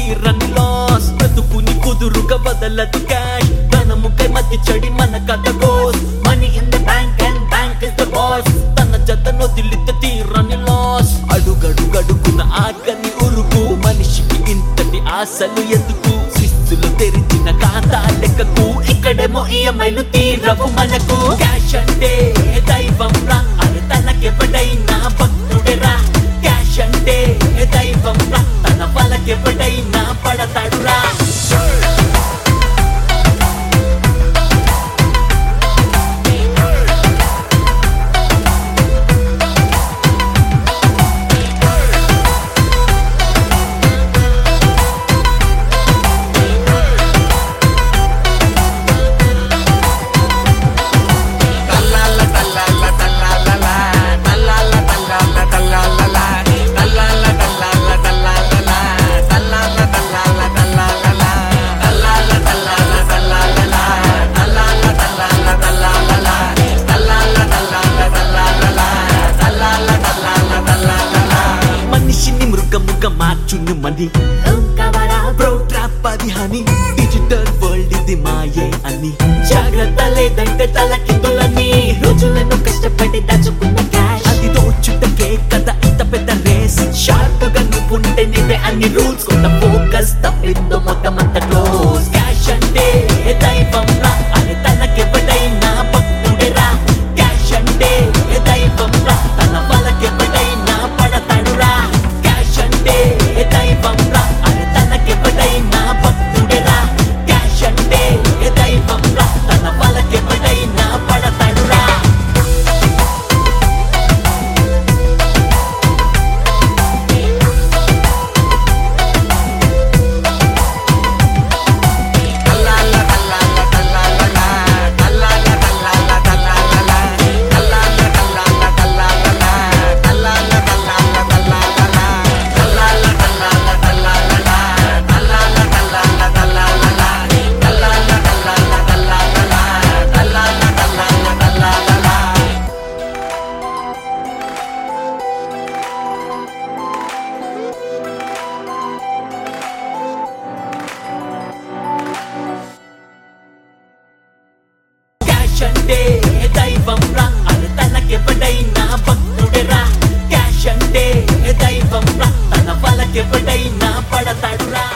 తీరని లాస్ బ్రతుకుని కుదురుగా వదలదు క్యాష్ ధనముకై మధ్య చెడి మన కథ goes money in the bank and bank is the boss తన జతను వదిలితే తీరని లాస్ అడుగడుగడుగున ఆకలి ఉరుకు మనిషికి ఇంతటి ఆశలు ఎందుకు శిస్తులు తెరిచిన ఖాతా లెక్కకు ఇక్కడేమో ఈఎంఐలు తీరవు మనకు క్యాష్ అంటే దైవం రా అది తనకెవడైనా భక్తుడెరా క్యాష్ అంటే దైవం రా తన వాళ్ళకెవడైనా పడతాడురా మనిషిని మృగముగా మార్చును మని బ్రో ట్రాప్ అది హని డిజిటల్ వరల్డ్ ఇది మాయే అని జాగ్రత్త లేదంటే తలకిందులని రోజులను కష్టపడి దాచుకున్న క్యాష్ అది దోచుటకే కదా ఇంత పెద్ద రేస్ షార్ప్ గా నువ్వుంటే నీవే అన్ని రూల్స్ కొంత ఫోకస్ తప్పిందో మొత్తం అంత క్లోజ్ క్యాష్ అంటే దైవం రా అది తనకెవడైనా భక్తుడెరా క్యాష్ అంటే దైవం రా తన వాళ్ళకెవడైనా పడతాడురా క్యాష్ అంటే దైవం రా అది తనకెవడైనా భక్తుడెరా క్యాష్ అంటే దైవం రా తన వాళ్ళకెవడైనా పడతాడురా క్యాష్ అంటే దైవం రా అది తనకెవడైనా భక్తుడెరా క్యాష్ అంటే దైవం రా తన వాళ్ళకెవడైనా పడతాడురా